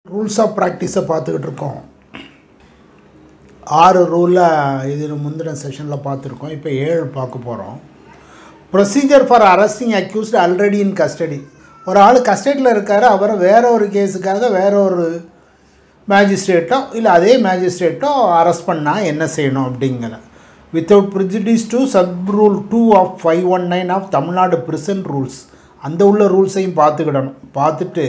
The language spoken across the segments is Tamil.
ரூல்ஸ் ஆஃப் ப்ராக்டிஸை பார்த்துக்கிட்டு இருக்கோம் ஆறு ரூலில் இது முந்தின செஷனில் பார்த்துருக்கோம் இப்போ ஏழு பார்க்க போகிறோம் procedure for arresting accused already in custody ஒரு ஆள் கஸ்டடியில் இருக்கார் அவரை வேற ஒரு கேஸுக்காக வேற ஒரு மேஜிஸ்ட்ரேட்டோ இல்லை அதே மேஜிஸ்ட்ரேட்டோ அரெஸ்ட் பண்ணால் என்ன செய்யணும் அப்படிங்கிற without prejudice to sub rule two of five one nine of Tamil Nadu prison rules அந்த உள்ள ரூல்ஸையும் பார்த்துக்கிடணும் பார்த்துட்டு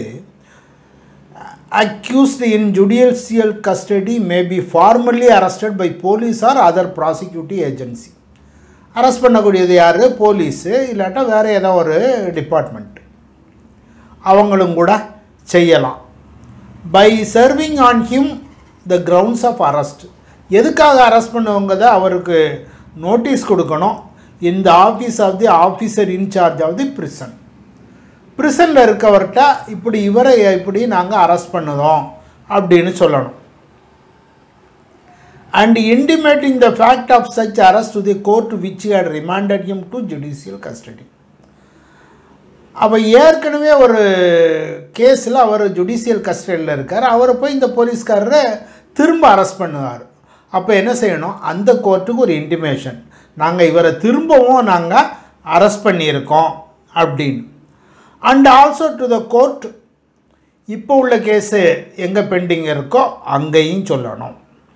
accused in judicial custody may be formally arrested by police or other prosecuting agency arrest பண்ணக்கூடியது யார் போலீஸு இல்லாட்டா வேறு ஏதோ ஒரு டிபார்ட்மெண்ட் அவங்களும் கூட செய்யலாம் by serving on him the grounds of arrest எதுக்காக அரெஸ்ட் பண்ணுவங்க தான் அவருக்கு நோட்டீஸ் கொடுக்கணும் இந்த office of the officer incharge of the prison ப்ரிசனில் இருக்கவர்கிட்ட இப்படி இவரை இப்படி நாங்கள் அரெஸ்ட் பண்ணுதோம் அப்படின்னு சொல்லணும் and intimating the fact of such arrest to the court which had remanded him to judicial custody அப்போ ஏற்கனவே ஒரு கேஸில் அவர் ஜுடிஷியல் கஸ்டடியில் இருக்கார் அவரை போய் இந்த போலீஸ்காரரை திரும்ப அரெஸ்ட் பண்ணுவார் அப்போ என்ன செய்யணும் அந்த கோர்ட்டுக்கு ஒரு இன்டிமேஷன் நாங்கள் இவரை திரும்பவும் நாங்கள் அரெஸ்ட் பண்ணியிருக்கோம் அப்படின்னு and also to the court இப்போ உள்ள கேஸு எங்கே பெண்டிங் இருக்கோ அங்கேயும் சொல்லணும்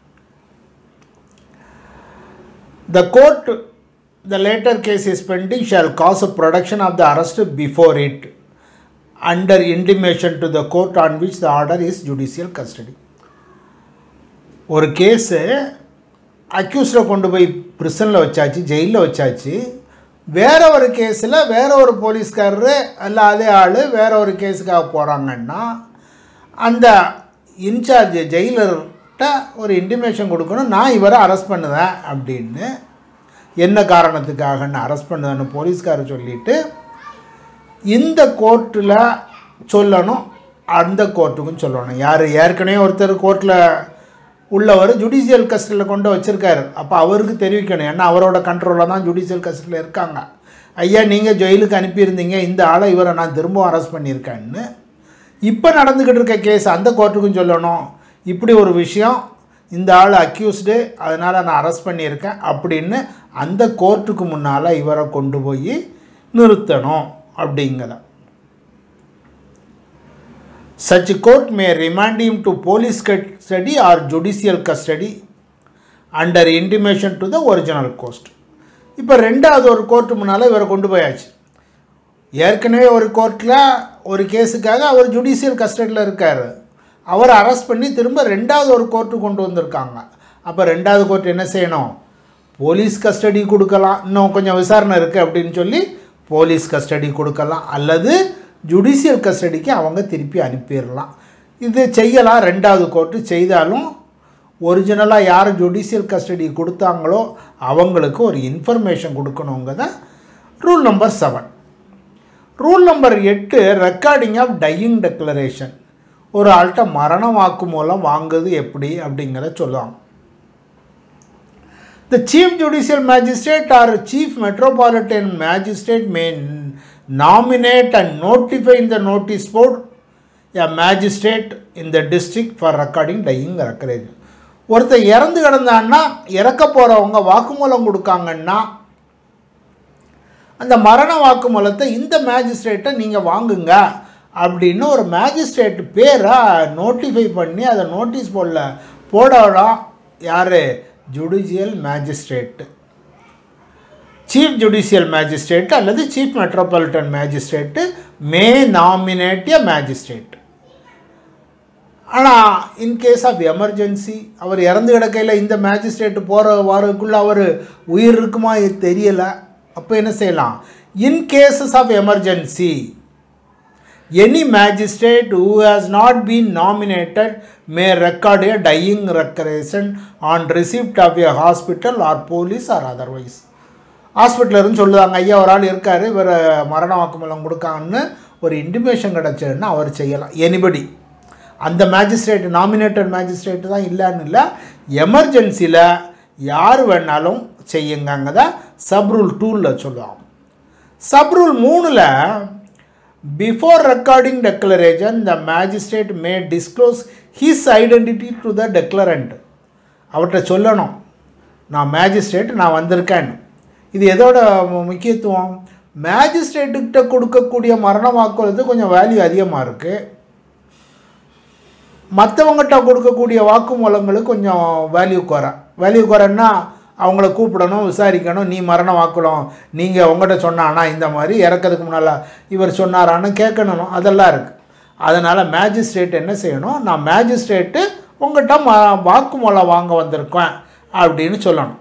the court the latter case is pending shall cause a production of the arrest before it under intimation to the court on which the order is judicial custody ஒரு கேஸு அக்யூஸில் கொண்டு போய் ப்ரிசனில் வச்சாச்சு ஜெயிலில் வச்சாச்சு வேற ஒரு கேஸில் வேற ஒரு போலீஸ்காரரு அல்ல அதே ஆள் வேற ஒரு கேஸுக்காக போகிறாங்கன்னா அந்த இன்சார்ஜ் ஜெயிலர்கிட்ட ஒரு இன்டிமேஷன் கொடுக்கணும் நான் இவரை அரெஸ்ட் பண்ணுவேன் அப்படின்னு என்ன காரணத்துக்காகன்னு அரெஸ்ட் பண்ணுவேன்னு போலீஸ்காரர் சொல்லிவிட்டு இந்த கோர்ட்டில் சொல்லணும் அந்த கோர்ட்டுக்கும் சொல்லணும் யார் ஏற்கனவே ஒருத்தர் கோர்ட்டில் உள்ளவர் ஜுடிஷியல் கஸ்டடியில் கொண்டு வச்சுருக்காரு அப்போ அவருக்கு தெரிவிக்கணும் ஏன்னா அவரோட கண்ட்ரோலில் தான் ஜுடிஷியல் கஸ்டடியில் இருக்காங்க ஐயா நீங்கள் ஜெயிலுக்கு அனுப்பியிருந்தீங்க இந்த ஆளை இவரை நான் திரும்பவும் அரெஸ்ட் பண்ணியிருக்கேன்னு இப்போ நடந்துக்கிட்டு இருக்க கேஸ் அந்த கோர்ட்டுக்கும் சொல்லணும் இப்படி ஒரு விஷயம் இந்த ஆள் அக்யூஸ்டு அதனால் நான் அரெஸ்ட் பண்ணியிருக்கேன் அப்படின்னு அந்த கோர்ட்டுக்கு முன்னால் இவரை கொண்டு போய் நிறுத்தணும் அப்படிங்கிற such court may remand him to police custody or judicial custody under intimation to the original coast இப்போ ரெண்டாவது ஒரு கோர்ட்டு முன்னால் இவரை கொண்டு போயாச்சு ஏற்கனவே ஒரு கோர்ட்டில் ஒரு கேஸுக்காக அவர் ஜுடிஷியல் கஸ்டடியில் இருக்கார் அவரை அரெஸ்ட் பண்ணி திரும்ப ரெண்டாவது ஒரு கோர்ட்டு கொண்டு வந்திருக்காங்க அப்போ ரெண்டாவது கோர்ட் என்ன செய்யணும் போலீஸ் கஸ்டடி கொடுக்கலாம் இன்னும் கொஞ்சம் விசாரணை இருக்குது அப்படின்னு சொல்லி போலீஸ் கஸ்டடி கொடுக்கலாம் அல்லது ஜுடிஷியல் கஸ்டடிக்கு அவங்க திருப்பி அனுப்பிடலாம் இது செய்யலாம் ரெண்டாவது கோர்ட்டு செய்தாலும் ஒரிஜினலாக யார் ஜுடிஷியல் கஸ்டடி கொடுத்தாங்களோ அவங்களுக்கு ஒரு இன்ஃபர்மேஷன் கொடுக்கணுங்கிறத rule number seven rule number எட்டு ரெக்கார்டிங் ஆஃப் டையிங் டெக்ளரேஷன் ஒரு ஆள்கிட்ட மரண வாக்கு மூலம் வாங்குது எப்படி அப்படிங்கிறத சொல்லுவாங்க the chief judicial magistrate or chief metropolitan magistrate may nominate and notify in the notice board a magistrate in the district for recording dying record ஒருத்தர் இறந்து கிடந்தான்னா இறக்க போகிறவங்க வாக்குமூலம் கொடுக்காங்கன்னா அந்த மரண வாக்குமூலத்தை இந்த மேஜிஸ்ட்ரேட்டை நீங்கள் வாங்குங்க அப்படின்னு ஒரு மேஜிஸ்ட்ரேட் பேரை நோட்டிஃபை பண்ணி அதை நோட்டீஸ் போர்டில் போடலாம் யார் judicial magistrate chief judicial magistrate அல்லது chief metropolitan magistrate may nominate a magistrate ஆனால் இன்கேஸ் ஆஃப் எமர்ஜென்சி அவர் இறந்து கிடக்கையில் இந்த மேஜிஸ்ட்ரேட்டு போகிற வாரக்குள்ளே அவர் உயிர் இருக்குமா தெரியலை அப்போ என்ன செய்யலாம் in cases of emergency any magistrate who has not been nominated may record a dying declaration on receipt of a hospital or police or otherwise ஹாஸ்பிட்டலருந்து சொல்லுவாங்க ஐயா ஒரு ஆள் இருக்கார் இவர் மரண வாக்குமூலம் கொடுக்காங்கன்னு ஒரு இன்டிமேஷன் கிடச்சதுன்னா அவர் செய்யலாம் எனிபடி அந்த மேஜிஸ்ட்ரேட் நாமினேட்டட் மேஜிஸ்ட்ரேட்டு தான் இல்லைன்னு இல்லை எமர்ஜென்சியில் யார் வேணாலும் செய்யுங்கங்க தான் சப் ரூல் டூவில் சொல்லுவாங்க சப் ரூல் மூணில் Before recording declaration, the magistrate may disclose his identity to the declarant. அவர்கிட்ட சொல்லணும் நான் மேஜிஸ்ட்ரேட் நான் வந்திருக்கேன் இது எதோட மு- முக்கியத்துவம் மேஜிஸ்ட்ரேட்டுக்கிட்ட கொடுக்கக்கூடிய மரண வாக்குறுதி கொஞ்சம் வேல்யூ அதிகமாக இருக்குது மற்றவங்ககிட்ட கொடுக்கக்கூடிய வாக்குமூலங்களுக்கு கொஞ்சம் வேல்யூ குறை வேல்யூ குறைன்னா அவங்கள கூப்பிடணும் விசாரிக்கணும் நீ மரண வாக்குலம் நீங்கள் உங்கள்கிட்ட சொன்னானா இந்த மாதிரி இறக்கிறதுக்கு முன்னால் இவர் சொன்னாரான்னு கேட்கணும் அதெல்லாம் இருக்குது அதனால் மேஜிஸ்ட்ரேட் என்ன செய்யணும் நான் மேஜிஸ்ட்ரேட்டு உங்கள்கிட்ட ம வாக்குமூலம் வாங்க வந்திருக்கேன் அப்படின்னு சொல்லணும்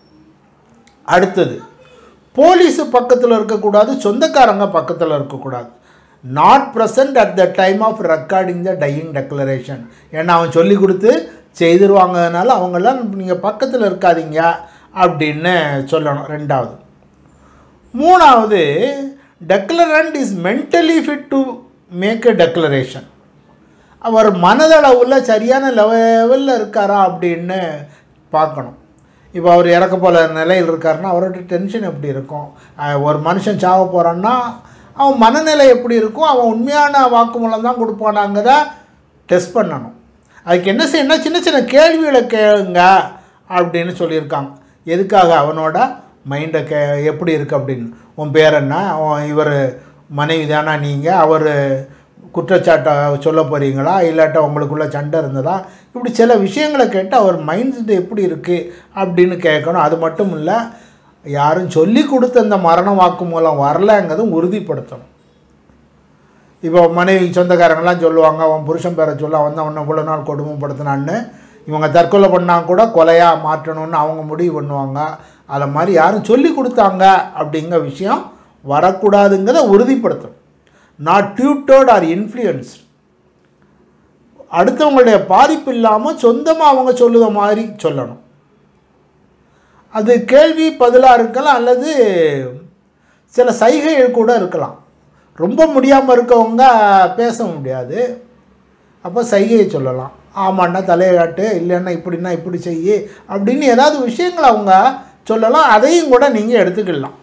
அடுத்தது போலீஸு பக்கத்தில் இருக்கக்கூடாது சொந்தக்காரங்க பக்கத்தில் இருக்கக்கூடாது not present at the time of recording the dying declaration ஏன்னா அவன் சொல்லி கொடுத்து செய்திருவாங்கனால அவங்கெல்லாம் நீங்கள் பக்கத்தில் இருக்காதீங்க அப்படின்னு சொல்லணும் ரெண்டாவது மூணாவது declarant is mentally fit to make a declaration அவர் மனதளவில் சரியான லெவலில் இருக்காரா அப்படின்னு பார்க்கணும் இப்போ அவர் இறக்க போல நிலையில் இருக்காருன்னா அவரோட டென்ஷன் எப்படி இருக்கும் அஹ் ஒரு மனுஷன் சாவ போகிறான்னா அவன் மனநிலை எப்படி இருக்கும் அவன் உண்மையான வாக்குமூலம் தான் கொடுப்பானாங்கிறத டெஸ்ட் பண்ணணும் அதுக்கு என்ன செய்யணும் சின்ன சின்ன கேள்விகளை கேளுங்க அப்படின்னு சொல்லியிருக்காங்க எதுக்காக அவனோட மைண்டை கே எப்படி இருக்குது அப்படின்னு உன் பேர் என்ன உன் இவர் மனைவி தானா நீங்கள் அவர் குற்றச்சாட்டை சொல்ல போகிறீங்களா இல்லாட்டா உங்களுக்குள்ள சண்டை இருந்ததா இப்படி சில விஷயங்களை கேட்டு அவர் மைண்ட் செட் எப்படி இருக்குது அப்படின்னு கேட்கணும் அது மட்டும் இல்லை யாரும் சொல்லி கொடுத்த அந்த மரண வாக்கு மூலம் வரலங்கிறதும் உறுதிப்படுத்தணும் இப்போ மனைவி சொந்தக்காரங்களாம் சொல்லுவாங்க அவன் புருஷன் பேரை சொல்ல அவன் தான் அவனை இவ்வளோ நாள் கொடுமைப்படுத்தினான்னு இவங்க தற்கொலை பண்ணால் கூட கொலையாக மாற்றணும்னு அவங்க முடிவு பண்ணுவாங்க அதை மாதிரி யாரும் சொல்லி கொடுத்தாங்க அப்படிங்கிற விஷயம் வரக்கூடாதுங்கிறத உறுதிப்படுத்தணும் நாட் டியூட்டர்ட் ஆர் இன்ஃப்ளூயன்ஸ்ட் அடுத்தவங்களுடைய பாதிப்பு இல்லாமல் சொந்தமாக அவங்க சொல்லுத மாதிரி சொல்லணும் அது கேள்வி பதிலாக இருக்கலாம் அல்லது சில சைகைகள் கூட இருக்கலாம் ரொம்ப முடியாமல் இருக்கவங்க பேச முடியாது அப்போ சைகையை சொல்லலாம் ஆமாண்ணா தலையை காட்டு இல்லைன்னா இப்படின்னா இப்படி செய்யு அப்படின்னு ஏதாவது விஷயங்கள் அவங்க சொல்லலாம் அதையும் கூட நீங்கள் எடுத்துக்கலாம்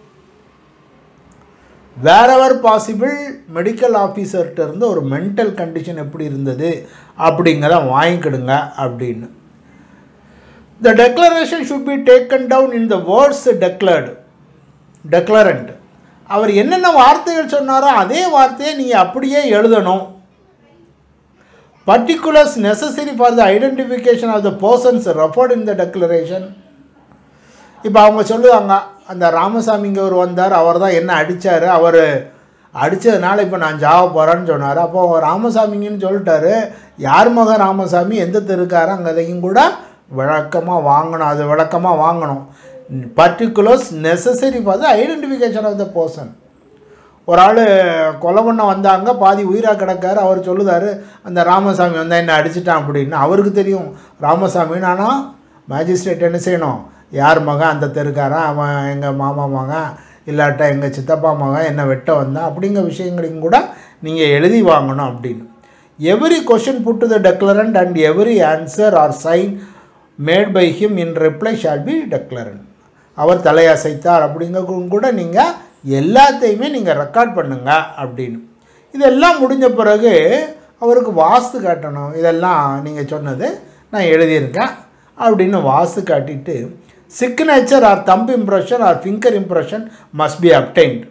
வேறவர் பாசிபிள் மெடிக்கல் ஆஃபீஸர்கிட்ட இருந்து ஒரு மென்டல் கண்டிஷன் எப்படி இருந்தது அப்படிங்கிறத வாங்கிக்கிடுங்க அப்படின்னு the declaration should be taken down in the words declared declarant அவர் என்னென்ன வார்த்தைகள் சொன்னாரோ அதே வார்த்தையை நீங்கள் அப்படியே எழுதணும் particulars necessary for the identification of the persons referred in the declaration இப்போ அவங்க சொல்லுவாங்க அந்த ராமசாமிங்க ஒரு வந்தார் அவர் தான் என்ன அடித்தார் அவர் அடித்ததுனால இப்போ நான் ஜாவ போகிறேன்னு சொன்னார் அப்போ ராமசாமிங்கன்னு சொல்லிட்டாரு யார் மகன் ராமசாமி எந்த தெருக்காரங்கிறதையும் கூட விளக்கமாக வாங்கணும் அது விளக்கமாக வாங்கணும் particulars necessary for the identification of the person ஒரு ஆள் கொலை பண்ண வந்தாங்க பாதி உயிராக கிடக்காரு அவர் சொல்லுதாரு அந்த ராமசாமி வந்தால் என்ன அடிச்சிட்டான் அப்படின்னு அவருக்கு தெரியும் ராமசாமின்னு ஆனால் மேஜிஸ்ட்ரேட் என்ன செய்யணும் யார் மகன் அந்த தெருக்காரன் அவன் எங்கள் மாமா மகன் இல்லாட்டா எங்கள் சித்தப்பா மகன் என்ன வெட்ட வந்தான் அப்படிங்கிற விஷயங்களையும் கூட நீங்கள் எழுதி வாங்கணும் அப்படின்னு every question put to the declarant and every answer or sign made by him in reply shall be declarant அவர் தலையசைத்தார் அப்படிங்கிறதும் கூட நீங்கள் எல்லாத்தையுமே நீங்கள் ரெக்கார்ட் பண்ணுங்க அப்படின்னு இதெல்லாம் முடிஞ்ச பிறகு அவருக்கு வாஸ்து காட்டணும் இதெல்லாம் நீங்கள் சொன்னது நான் எழுதியிருக்கேன் அப்படின்னு வாஸ்து காட்டிட்டு signature or thumb impression or finger impression must be obtained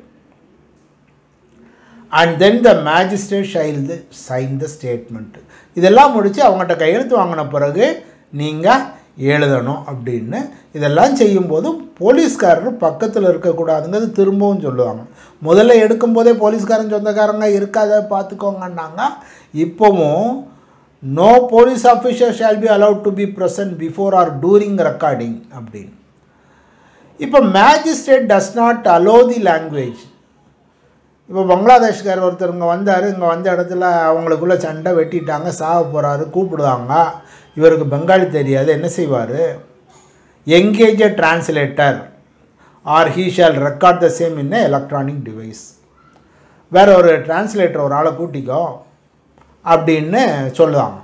and then the magistrate shall sign the statement இதெல்லாம் முடித்து அவங்கள்ட்ட கையெழுத்து வாங்கின பிறகு நீங்கள் எழுதணும் அப்படின்னு இதெல்லாம் செய்யும்போது போலீஸ்காரர் பக்கத்தில் இருக்கக்கூடாதுங்கிறது திரும்பவும் சொல்லுவாங்க முதல்ல எடுக்கும்போதே போலீஸ்காரன் சொந்தக்காரங்க இருக்காத பார்த்துக்கோங்கன்னாங்க இப்போவும் no police officer shall be allowed to be present before or during recording அப்படின்னு இப்போ magistrate does not allow the language இப்போ பங்களாதேஷ்கார் ஒருத்தர் இங்கே வந்தார் இங்கே வந்த இடத்துல அவங்களுக்குள்ள சண்டை வெட்டிட்டாங்க சாக போகிறாரு கூப்பிடுவாங்க இவருக்கு பெங்காலி தெரியாது என்ன செய்வார் engage a translator or he shall record the same in electronic device வேற ஒரு டிரான்ஸ்லேட்டர் ஒரு ஆளை கூட்டிக்கோ அப்படின்னு சொல்லுவாங்க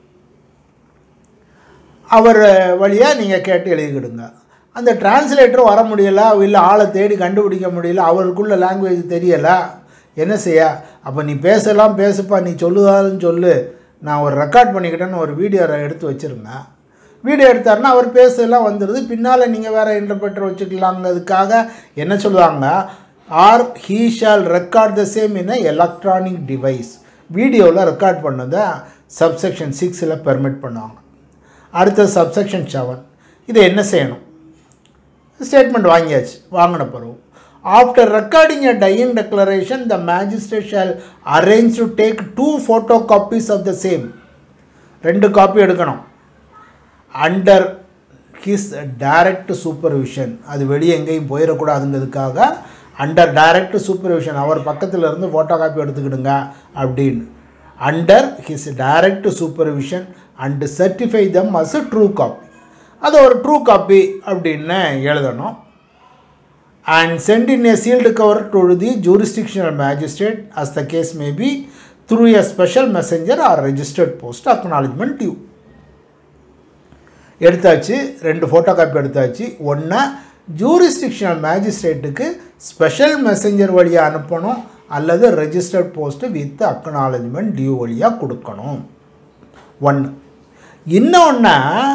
அவர் வழியாக நீங்கள் கேட்டு எழுதிக்கிடுங்க அந்த டிரான்ஸ்லேட்டர் வர முடியலை இல்லை ஆளை தேடி கண்டுபிடிக்க முடியல அவருக்குள்ள லாங்குவேஜ் தெரியலை என்ன செய்ய அப்போ நீ பேசலாம் பேசுப்பா நீ சொல்லுதாலும் சொல்லு நான் ஒரு ரெக்கார்ட் பண்ணிக்கிட்டேன்னு ஒரு வீடியோ எடுத்து வச்சுருங்க வீடியோ எடுத்தாருன்னா அவர் பேசலாம் வந்துடுது பின்னால் நீங்கள் வேறு இன்டர்பிரட்டர் வச்சுக்கலாங்கிறதுக்காக என்ன சொல்லுவாங்க or he shall record the same in electronic device வீடியோவில் ரெக்கார்ட் பண்ணதை சப்செக்ஷன் சிக்ஸில் பெர்மிட் பண்ணுவாங்க அடுத்த சப்செக்ஷன் செவன் இதை என்ன செய்யணும் ஸ்டேட்மெண்ட் வாங்கியாச்சு வாங்கின பிறகு after recording a dying declaration the magistrate shall arrange to take two photo copies of the same ரெண்டு காப்பி எடுக்கணும் அண்டர் ஹிஸ் டைரக்ட் சூப்பர்விஷன் அது வெளியே எங்கேயும் போயிடக்கூடாதுங்கிறதுக்காக அண்டர் டைரக்ட் சூப்பர்விஷன் அவர் பக்கத்தில் இருந்து ஃபோட்டோ காப்பி எடுத்துக்கிடுங்க அப்படின்னு under his direct supervision and certify them as a true copy அது ஒரு ட்ரூ காப்பி அப்படின்னு எழுதணும் and send in a sealed cover to the jurisdictional magistrate as the case may be through a special messenger or registered post acknowledgement due எடுத்தாச்சு ரெண்டு ஃபோட்டோ காப்பி எடுத்தாச்சு ஒன்று ஜூரிஸ்டிக்ஷனல் மேஜிஸ்ட்ரேட்டுக்கு ஸ்பெஷல் மெசஞ்சர் வழியாக அனுப்பணும் அல்லது registered post with acknowledgement due வழியாக கொடுக்கணும் ஒன்று இன்னொன்று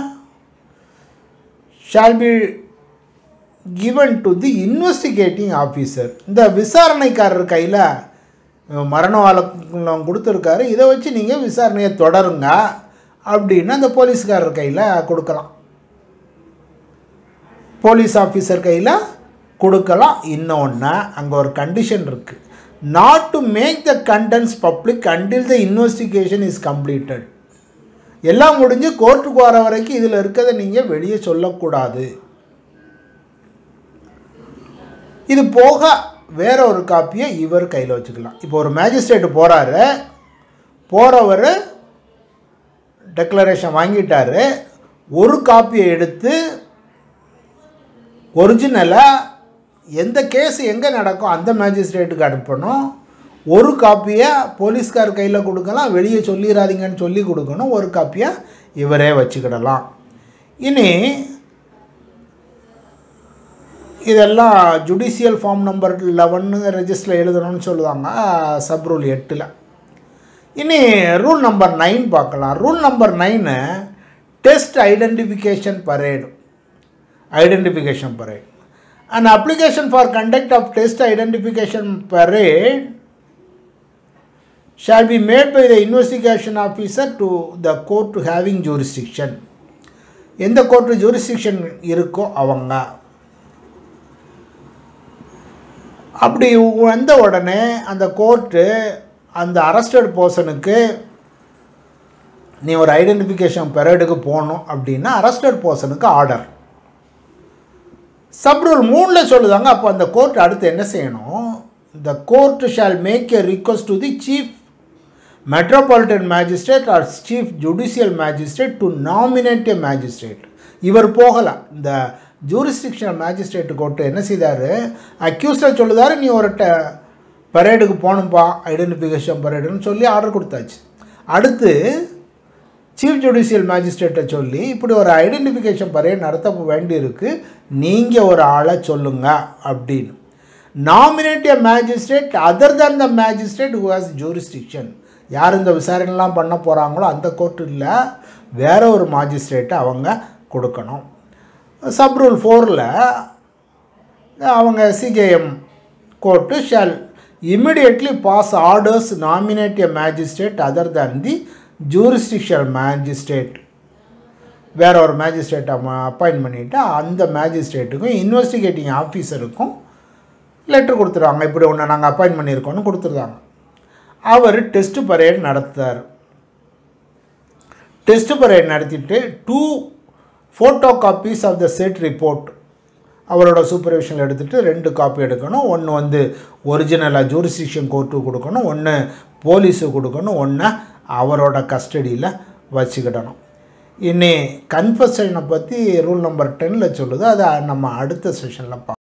shall be given to the investigating officer இந்த விசாரணைக்காரர் கையில் மரண வழக்கம் கொடுத்துருக்காரு இதை வச்சு நீங்கள் விசாரணையை தொடருங்க அப்படின்னு அந்த போலீஸ்காரர் கையில் கொடுக்கலாம் போலீஸ் ஆஃபீஸர் கையில் கொடுக்கலாம் இன்னொன்று அங்கே ஒரு கண்டிஷன் இருக்குது not to make the contents public until the investigation is completed எல்லாம் முடிஞ்சு கோர்ட்டுக்கு வர வரைக்கும் இதில் இருக்கிறத நீங்கள் வெளியே சொல்லக்கூடாது இது போக வேற ஒரு காப்பியை இவர் கையில் வச்சுக்கலாம் இப்போ ஒரு மேஜிஸ்ட்ரேட் போகிறாரு போகிறவர் டெக்ளரேஷன் வாங்கிட்டாரு ஒரு காப்பியை எடுத்து ஒரிஜினலாக எந்த கேஸ் எங்கே நடக்கும் அந்த மேஜிஸ்ட்ரேட்டுக்கு அனுப்பணும் ஒரு காப்பியை போலீஸ்கார் கையில் கொடுக்கலாம் வெளியே சொல்லிடாதீங்கன்னு சொல்லி கொடுக்கணும் ஒரு காப்பியை இவரே வச்சுக்கிடலாம் இனி இதெல்லாம் ஜுடிஷியல் ஃபார்ம் நம்பர் லெவன்னு ரெஜிஸ்டரில் எழுதணும்னு சொல்லுவாங்க சப் ரூல் எட்டில் இனி ரூல் நம்பர் நைன் பார்க்கலாம் rule number nine test identification parade identification parade an application for conduct of test identification parade shall be made by the investigation officer to the court having jurisdiction எந்த கோர்ட்டு ஜூரிஸ்டிக்ஷன் இருக்கோ அவங்க அப்படி வந்த உடனே அந்த கோர்ட்டு அந்த அரெஸ்டட் பர்சனுக்கு நீ ஒரு ஐடென்டிஃபிகேஷன் பெரேடுக்கு போகணும் அப்படின்னா அரெஸ்டட் பர்சனுக்கு ஆர்டர் சப்ரூல் மூணில் சொல்லுதாங்க அப்போ அந்த கோர்ட் அடுத்து என்ன செய்யணும் the court shall make a request to the chief metropolitan magistrate or chief judicial magistrate to nominate a magistrate இவர் போகலாம் இந்த ஜூரிஸ்டிக்ஷனல் மேஜிஸ்ட்ரேட் கோர்ட்டு என்ன செய்தார் அக்யூஸ்டில் சொல்லுதாரு நீ ஒரு ட பரேடுக்கு போகணும்ப்பா ஐடென்டிஃபிகேஷன் பரேடுன்னு சொல்லி ஆர்டர் கொடுத்தாச்சு அடுத்து சீஃப் ஜுடிஷியல் மேஜிஸ்ட்ரேட்டை சொல்லி இப்படி ஒரு ஐடென்டிஃபிகேஷன் பரேட் நடத்த வேண்டியிருக்கு நீங்கள் ஒரு ஆளை சொல்லுங்க அப்படின்னு nominate a magistrate other than the magistrate who has jurisdiction யார் இந்த விசாரணைலாம் பண்ண போகிறாங்களோ அந்த கோர்ட்டு இல்லை வேற ஒரு மாஜிஸ்ட்ரேட்டை அவங்க கொடுக்கணும் சப் ரூல் ஃபோரில் அவங்க CJM court shall immediately pass orders nominate a magistrate other than the jurisdictional magistrate வேற ஒரு மேஜிஸ்ட்ரேட்டை அப்பாயின்ட் பண்ணிவிட்டு அந்த மேஜிஸ்ட்ரேட்டுக்கும் இன்வெஸ்டிகேட்டிங் ஆஃபீஸருக்கும் லெட்டர் கொடுத்துருவாங்க இப்படி ஒன்று நாங்கள் அப்பாயின்ட் பண்ணியிருக்கோன்னு கொடுத்துருந்தாங்க அவர் டெஸ்ட் பரேட் நடத்துறார் டெஸ்ட் பரேட் நடத்திட்டு two photo copies of the set report அவரோட சூப்பர்விஷனில் எடுத்துகிட்டு ரெண்டு காப்பி எடுக்கணும் ஒன்று வந்து ஒரிஜினலாக ஜூரிஸ்டிக்ஷன் கோர்ட்டுக்கு கொடுக்கணும் ஒன்று போலீஸுக்கு கொடுக்கணும் ஒன்று அவரோட கஸ்டடியில் வச்சுக்கிடணும் இனி கன்ஃபஷனை பற்றி ரூல் நம்பர் டென்னில் சொல்லுது அதை நம்ம அடுத்த செஷனில் பார்க்கலாம்